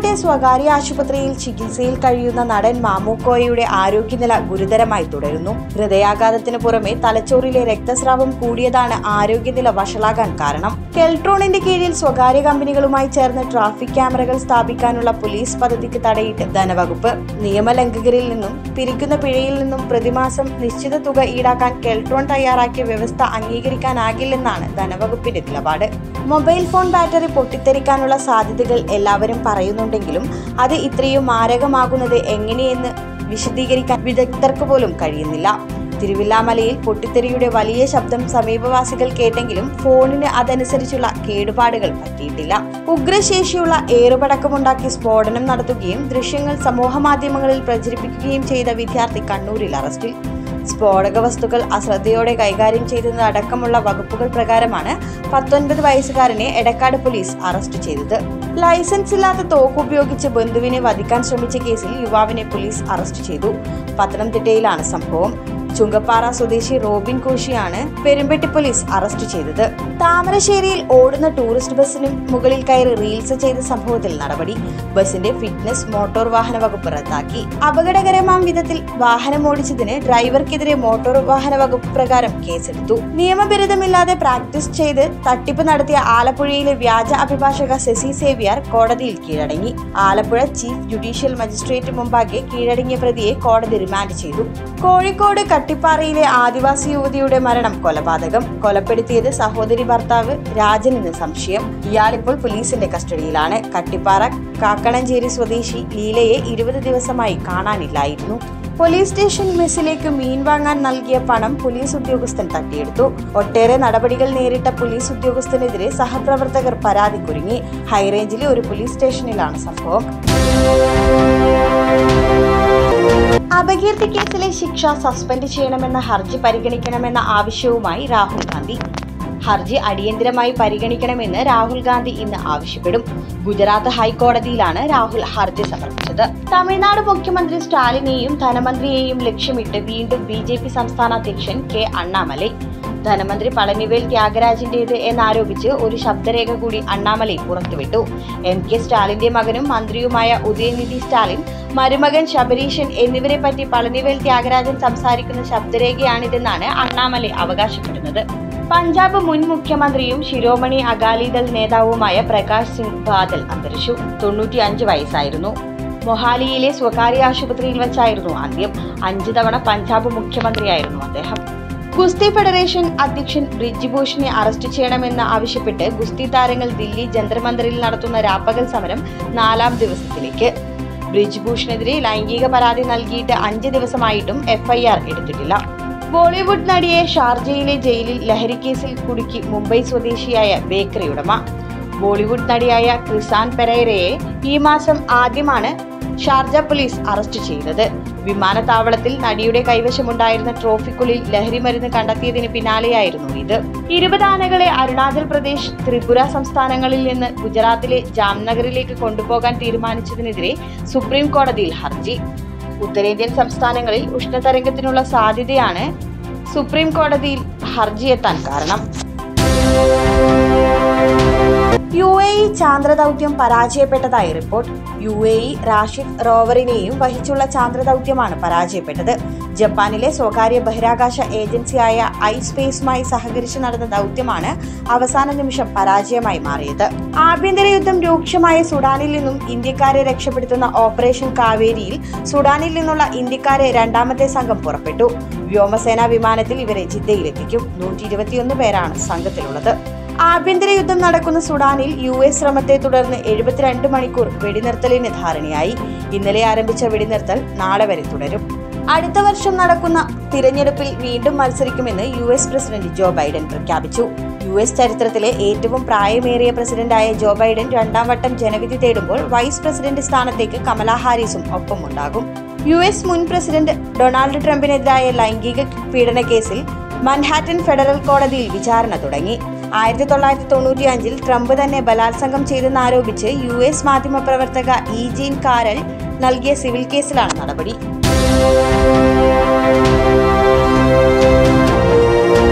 കോഴിക്കോട്ടെ സ്വകാര്യ ആശുപത്രിയിൽ ചികിത്സയിൽ കഴിയുന്ന നടൻ മാമൂക്കോയയുടെ ആരോഗ്യനില ഗുരുതരമായി തുടരുന്നു ഹൃദയാഘാതത്തിന് പുറമെ തലച്ചോറിലെ രക്തസ്രാവം കൂടിയതാണ് ആരോഗ്യനില വഷളാകാൻ കാരണം കെൽട്രോണിന്റെ കീഴിൽ സ്വകാര്യ കമ്പനികളുമായി ചേർന്ന് ട്രാഫിക് ക്യാമറകൾ സ്ഥാപിക്കാനുള്ള പോലീസ് പദ്ധതിക്ക് തടയിട്ട് ധനവകുപ്പ് നിയമലംഘകരിൽ നിന്നും പിരിക്കുന്ന പിഴയിൽ നിന്നും പ്രതിമാസം നിശ്ചിത തുക ഈടാക്കാൻ കെൽട്രോൺ തയ്യാറാക്കിയ വ്യവസ്ഥ അംഗീകരിക്കാനാകില്ലെന്നാണ് ധനവകുപ്പിന്റെ നിലപാട് മൊബൈൽ ഫോൺ ബാറ്ററി പൊട്ടിത്തെറിക്കാനുള്ള സാധ്യതകൾ എല്ലാവരും പറയുന്നുണ്ടെങ്കിലും അത് ഇത്രയും മാരകമാകുന്നത് എങ്ങനെയെന്ന് വിശദീകരിക്കാൻ വിദഗ്ധർക്ക് പോലും കഴിയുന്നില്ല തിരുവില്ലാമലയിൽ പൊട്ടിത്തെറിയുടെ വലിയ ശബ്ദം സമീപവാസികൾ കേട്ടെങ്കിലും ഫോണിന് അതനുസരിച്ചുള്ള കേടുപാടുകൾ പറ്റിയിട്ടില്ല ഉഗ്രശേഷിയുള്ള ഏറുപടക്കമുണ്ടാക്കി സ്ഫോടനം നടത്തുകയും ദൃശ്യങ്ങൾ സമൂഹമാധ്യമങ്ങളിൽ പ്രചരിപ്പിക്കുകയും ചെയ്ത വിദ്യാർത്ഥി കണ്ണൂരിൽ അറസ്റ്റിൽ സ്ഫോടക വസ്തുക്കൾ അശ്രദ്ധയോടെ കൈകാര്യം ചെയ്തത് അടക്കമുള്ള വകുപ്പുകൾ പ്രകാരമാണ് പത്തൊൻപത് വയസ്സുകാരനെ എടക്കാട് പോലീസ് അറസ്റ്റ് ചെയ്തത് ലൈസൻസ് ഇല്ലാത്ത തോക്ക് ഉപയോഗിച്ച് ബന്ധുവിനെ വധിക്കാൻ ശ്രമിച്ച കേസിൽ യുവാവിനെ പോലീസ് അറസ്റ്റ് ചെയ്തു പത്തനംതിട്ടയിലാണ് സംഭവം ചുങ്കപ്പാറ സ്വദേശി റോബിൻ കോശിയാണ് പെരുമ്പെട്ടി പോലീസ് അറസ്റ്റ് ചെയ്തത് താമരശ്ശേരിയിൽ ഓടുന്ന ടൂറിസ്റ്റ് ബസ്സിന് മുകളിൽ കയറി റീൽസ് ചെയ്ത സംഭവത്തിൽ നടപടി ബസിന്റെ ഫിറ്റ്നസ് മോട്ടോർ വാഹന വകുപ്പ് റദ്ദാക്കി അപകടകരമാം വിധത്തിൽ വാഹനം ഓടിച്ചതിന് ഡ്രൈവർക്കെതിരെ മോട്ടോർ വാഹന വകുപ്പ് പ്രകാരം കേസെടുത്തു നിയമബിരുദമില്ലാതെ പ്രാക്ടീസ് ചെയ്ത് തട്ടിപ്പ് നടത്തിയ ആലപ്പുഴയിലെ വ്യാജ അഭിഭാഷക ശശി സേവ്യർ കോടതിയിൽ കീഴടങ്ങി ആലപ്പുഴ ചീഫ് ജുഡീഷ്യൽ മജിസ്ട്രേറ്റ് മുമ്പാകെ കീഴടങ്ങിയ പ്രതിയെ കോടതി റിമാൻഡ് ചെയ്തു കോഴിക്കോട് കട്ടിപ്പാറയിലെ ആദിവാസി യുവതിയുടെ മരണം കൊലപാതകം കൊലപ്പെടുത്തിയത് സഹോദരി ഭർത്താവ് രാജൻ എന്ന് സംശയം ഇയാളിപ്പോൾ പോലീസിന്റെ കസ്റ്റഡിയിലാണ് കട്ടിപ്പാറ കാക്കണഞ്ചേരി സ്വദേശി ലീലയെ ഇരുപത് ദിവസമായി കാണാനില്ലായിരുന്നു പോലീസ് സ്റ്റേഷൻ മെസ്സിലേക്ക് മീൻ വാങ്ങാൻ നൽകിയ പണം പോലീസ് ഉദ്യോഗസ്ഥൻ തട്ടിയെടുത്തു ഒട്ടേറെ നടപടികൾ നേരിട്ട പോലീസ് ഉദ്യോഗസ്ഥനെതിരെ സഹപ്രവർത്തകർ പരാതി കുരുങ്ങി ഹൈറേഞ്ചിലെ ഒരു പോലീസ് സ്റ്റേഷനിലാണ് സംഭവം അപകീർത്തി കേസിലെ ശിക്ഷ സസ്പെൻഡ് ചെയ്യണമെന്ന ഹർജി പരിഗണിക്കണമെന്ന ആവശ്യവുമായി രാഹുൽ ഗാന്ധി ഹർജി അടിയന്തരമായി പരിഗണിക്കണമെന്ന് രാഹുൽ ഗാന്ധി ഇന്ന് ആവശ്യപ്പെടും ഗുജറാത്ത് ഹൈക്കോടതിയിലാണ് രാഹുൽ ഹർജി സമർപ്പിച്ചത് തമിഴ്നാട് മുഖ്യമന്ത്രി സ്റ്റാലിനെയും ധനമന്ത്രിയെയും ലക്ഷ്യമിട്ട് വീണ്ടും ബി ജെ പി സംസ്ഥാന അധ്യക്ഷൻ കെ അണ്ണാമലൈ ധനമന്ത്രി പളനിവേൽ ത്യാഗരാജിന്റേത് എന്നാരോപിച്ച് ഒരു ശബ്ദരേഖ കൂടി അണ്ണാമലൈ പുറത്തുവിട്ടു എം കെ സ്റ്റാലിന്റെ മകനും മന്ത്രിയുമായ ഉദയനിധി സ്റ്റാലിൻ മരുമകൻ ശബരീശൻ എന്നിവരെ പറ്റി പളനിവേൽ ത്യാഗരാജൻ സംസാരിക്കുന്ന ശബ്ദരേഖയാണിതെന്നാണ് അണ്ണാമലൈ അവകാശപ്പെടുന്നത് പഞ്ചാബ് മുൻ മുഖ്യമന്ത്രിയും ശിരോമണി അകാലിദൾ നേതാവുമായ പ്രകാശ് സിംഗ് ബാദൽ അന്തരിച്ചു തൊണ്ണൂറ്റി അഞ്ച് വയസ്സായിരുന്നു മൊഹാലിയിലെ സ്വകാര്യ ആശുപത്രിയിൽ വെച്ചായിരുന്നു അന്ത്യം അഞ്ചു തവണ പഞ്ചാബ് മുഖ്യമന്ത്രിയായിരുന്നു അദ്ദേഹം ഗുസ്തി ഫെഡറേഷൻ അധ്യക്ഷൻ ബ്രിജ്ഭൂഷണെ അറസ്റ്റ് ചെയ്യണമെന്ന് ആവശ്യപ്പെട്ട് ഗുസ്തി താരങ്ങൾ ദില്ലി ജന്തർ മന്ദിറിൽ നടത്തുന്ന രാപ്പകൽ സമരം നാലാം ദിവസത്തിലേക്ക് ബ്രിജ്ഭൂഷണെതിരെ ലൈംഗിക പരാതി നൽകിയിട്ട് അഞ്ച് ദിവസമായിട്ടും എഫ്ഐആർ എടുത്തിട്ടില്ല ബോളിവുഡ് നടിയെ ഷാർജയിലെ ജയിലിൽ ലഹരിക്കേസിൽ കുടുക്കി മുംബൈ സ്വദേശിയായ ബേക്കറി ഉടമ ബോളിവുഡ് നടിയായ ക്രിസാൻ പെരേരയെ ഈ മാസം ആദ്യമാണ് ഷാർജ പോലീസ് അറസ്റ്റ് ചെയ്തത് വിമാനത്താവളത്തിൽ നടിയുടെ കൈവശമുണ്ടായിരുന്ന ട്രോഫിക്കുള്ളിൽ ലഹരി മരുന്ന് കണ്ടെത്തിയതിന് പിന്നാലെയായിരുന്നു ഇത് ഇരുപത് ആനകളെ അരുണാചൽ പ്രദേശ് ത്രിപുര സംസ്ഥാനങ്ങളിൽ നിന്ന് ഗുജറാത്തിലെ ജാംനഗറിലേക്ക് കൊണ്ടുപോകാൻ തീരുമാനിച്ചതിനെതിരെ സുപ്രീം കോടതിയിൽ ഹർജി ഉത്തരേന്ത്യൻ സംസ്ഥാനങ്ങളിൽ ഉഷ്ണതരംഗത്തിനുള്ള സാധ്യതയാണ് സുപ്രീം കോടതിയിൽ ഹർജിയെത്താൻ കാരണം യു എ ഇ ചാന്ദ്രദൗത്യം പരാജയപ്പെട്ടതായി report U A E Rashid റോവറിനെയും വഹിച്ചുള്ള ചാന്ദ്രദൗത്യമാണ് പരാജയപ്പെട്ടത് ജപ്പാനിലെ സ്വകാര്യ ബഹിരാകാശ ഏജൻസിയായ ഐ സ്പേസുമായി സഹകരിച്ച് നടന്ന ദൗത്യമാണ് അവസാന നിമിഷം പരാജയമായി മാറിയത് ആഭ്യന്തര യുദ്ധം രൂക്ഷമായ സുഡാനിൽ നിന്നും ഇന്ത്യക്കാരെ രക്ഷപ്പെടുത്തുന്ന ഓപ്പറേഷൻ കാവേരിയിൽ സുഡാനിൽ നിന്നുള്ള ഇന്ത്യക്കാരെ രണ്ടാമത്തെ സംഘം പുറപ്പെട്ടു വ്യോമസേനാ വിമാനത്തിൽ ഇവരെ ജിദ്ദയിലെത്തിക്കും നൂറ്റി ഇരുപത്തിയൊന്ന് പേരാണ് സംഘത്തിലുള്ളത് ആഭ്യന്തര യുദ്ധം നടക്കുന്ന സുഡാനിൽ യു എസ് ശ്രമത്തെ തുടർന്ന് എഴുപത്തിരണ്ട് മണിക്കൂർ വെടിനിർത്തലിന് ധാരണയായി ഇന്നലെ ആരംഭിച്ച വെടിനിർത്തൽ നാളെ വരെ തുടരും അടുത്ത വർഷം നടക്കുന്ന തിരഞ്ഞെടുപ്പിൽ വീണ്ടും മത്സരിക്കുമെന്ന് U S president Joe Biden പ്രഖ്യാപിച്ചു യു എസ് ചരിത്രത്തിലെ ഏറ്റവും പ്രായമേറിയ പ്രസിഡന്റായ ജോ ബൈഡൻ രണ്ടാം വട്ടം ജനവിധി തേടുമ്പോൾ വൈസ് പ്രസിഡന്റ് സ്ഥാനത്തേക്ക് കമലാ ഹാരിസും ഒപ്പമുണ്ടാകും യു എസ് മുൻ പ്രസിഡന്റ് ഡൊണാൾഡ് ട്രംപിനെതിരായ ലൈംഗിക പീഡന കേസിൽ മൻഹാറ്റൻ ഫെഡറൽ കോടതിയിൽ വിചാരണ തുടങ്ങി ആയിരത്തി തൊള്ളായിരത്തി തൊണ്ണൂറ്റി അഞ്ചിൽ ട്രംപ് തന്നെ ബലാത്സംഗം ചെയ്തെന്നാരോപിച്ച് യു എസ് മാധ്യമപ്രവർത്തക ഇ ജീൻ കാരൽ നൽകിയ സിവിൽ കേസിലാണ് നടപടി